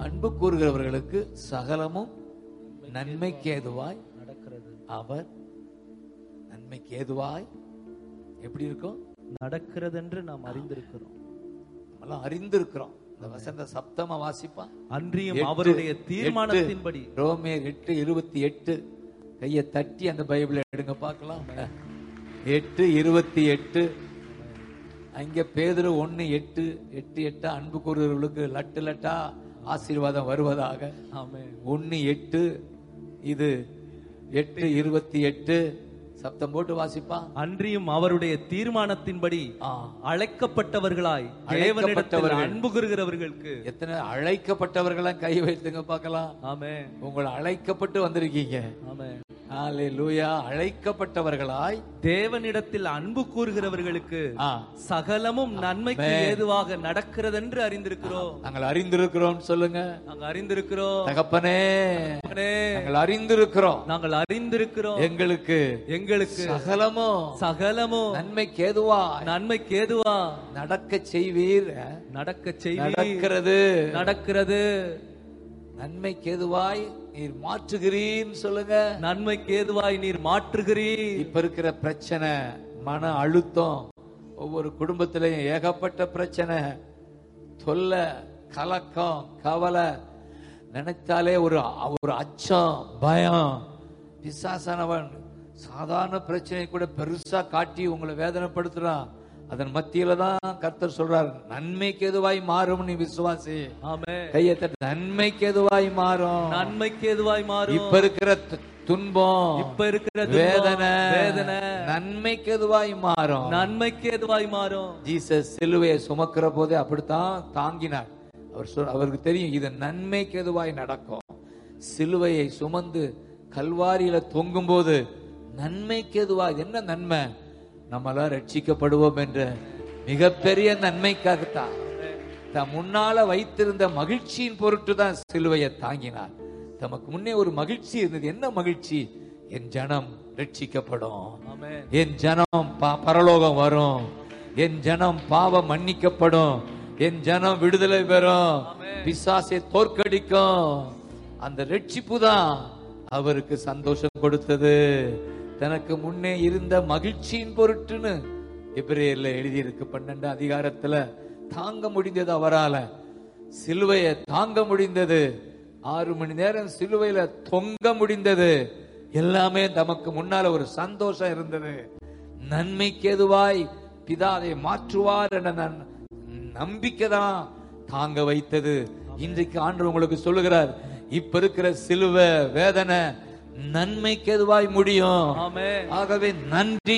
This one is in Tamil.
அன்பு கூறுகிறவர்களுக்கு சகலமும் நன்மைக்கு ஏதுவாய் நடக்கிறது அவர் நன்மைக்கு ஏதுவாய் எப்படி இருக்கும் நடக்கிறதென்று நாம் அறிந்திருக்கிறோம் நம்மளாம் அறிந்திருக்கிறோம் இந்த வசந்த சப்தமா வாசிப்பா அன்றியும் எட்டு, அவருடைய எட்டு. தீர்மானத்தின்படி ரோமேர் எட்டு இருபத்தி எட்டு கையை தட்டி அந்த பைபிளை எடுங்க பார்க்கலாம் எட்டு இருபத்தி எட்டு அங்க பேதுரு ஒண்ணு எட்டு எட்டு எட்டா அன்பு கூறுகிறவர்களுக்கு லட்டு லட்டா ஆசீர்வாதம் வருவதாக ஆமென் ஒன்னு எட்டு இது எட்டு இருபத்தி எட்டு சப்தம் போட்டு வாசிப்பா அன்றியும் அவருடைய தீர்மானத்தின்படி ஆ. அழைக்கப்பட்டவர்களாய் தேவனிடத்தில் அழைக்கப்பட்டவர்கள். அன்பு கூறுகிறவர்களுக்கு எத்தனை அழைக்கப்பட்டவர்களாம் கை வைத்துங்க பார்க்கலாம் ஆமென் உங்களை அழைக்கப்பட்டு வந்திருக்கீங்க ஆமென் ஹalleluya அழைக்கப்பட்டவர்களாய் தேவனிடத்தில் அன்பு கூறுகிறவர்களுக்கு ஆ, சகலமும் நன்மைக்கு ஆமென். ஏதுவாக நடக்கிறதென்று அறிந்திருக்கிறோம் நாங்கள் அறிந்திருக்கிறோம் சொல்லுங்க நாங்கள் அறிந்திருக்கிறோம் தகப்பனே தகப்பனே, நாங்கள் அறிந்திருக்கிறோம் நாங்கள் அறிந்திருக்கிறோம் எங்களுக்கு எங்களுக்கு சகலமும் சகலமும் நன்மைக்கு ஏதுவா நன்மைக்கு ஏதுவா நடக்க செய்வீர் நடக்க செய்வி நடக்கிறது நடக்கிறது நன்மைக்கு ஏதுவாய் நீர் மாற்றுகிறீர் சொல்லுங்க நன்மைக்கு ஏதுவாய் நீர் மாற்றுகிறீர் இப்ப இருக்கிற பிரச்சனை மன அழுத்தம் ஒவ்வொரு குடும்பத்திலையும் ஏகப்பட்ட பிரச்சனை தொல்லை கலக்கம் கவலை நினைத்தாலே ஒரு ஒரு அச்சம் பயம் பிசாசானவன் சாதாரண பிரச்சனை கூட பெருசா காட்டி உங்களை வேதனைப்படுத்துறான் அதன் மத்தியில தான் கர்த்தர் சொல்றார் நன்மைக்கு எதுவாய் மாறும் நீ விசுவாசி ஆமென் கையை தட்டு நன்மைக்கு எதுவாய் மாறும் நன்மைக்கு ஏதுவாய் மாறும் இப்ப இருக்கிற து- துன்பம் இப்ப இருக்கிற துன்பம், வேதனை வேதனை நன்மைக்கு எதுவாய் மாறும் நன்மைக்கு ஏதுவாய் மாறும் ஜீசஸ் சிலுவையை சுமக்கிற போதே அப்படித்தான் தாங்கினார் அவர் சொல் அவருக்கு தெரியும் இது நன்மைக்கு எதுவாய் நடக்கும் சிலுவையை சுமந்து கல்வாரியில தொங்கும் போது நன்மைக்கு எதுவாய் என்ன நன்மை நம்மளாம் ரட்சிக்கப்படுவோம் என்ற மிகப்பெரிய நன்மைக்காகத்தான் தம் முன்னால வைத்திருந்த மகிழ்ச்சியின் பொருட்டு தான் சிலுவையை தாங்கினார் தமக்கு முன்னே ஒரு மகிழ்ச்சி இருந்தது என்ன மகிழ்ச்சி என் ஜனம் ரட்சிக்கப்படும் ஆமென் என் ஜனம் ப- பரலோகம் வரும் என் ஜனம் பாவம் மன்னிக்கப்படும் என் ஜனம் விடுதலை பெறும் பிசாசை தோற்கடிக்கும் அந்த ரட்சிப்பு தான் அவருக்கு சந்தோஷம் கொடுத்தது தனக்கு முன்னே இருந்த மகிழ்ச்சியின் பொருட்டுன்னு எபிரேயர்ல எழுதியிருக்கு பன்னெண்டு அதிகாரத்துல தாங்க முடிந்தது அவரால சிலுவையை தாங்க முடிந்தது ஆறு மணி நேரம் சிலுவையில தொங்க முடிந்தது எல்லாமே தமக்கு முன்னால ஒரு சந்தோஷம் இருந்தது நன்மைக்கு எதுவாய் பிதா அதை மாற்றுவார் என்ற நன்- நம்பிக்கை தான் தாங்க வைத்தது இன்றைக்கு ஆண்டு உங்களுக்கு சொல்லுகிறார் இப்ப இருக்கிற சிலுவை வேதனை நன்மைக்கு எதுவாய் முடியும் ஆமென் ஆகவே நன்றி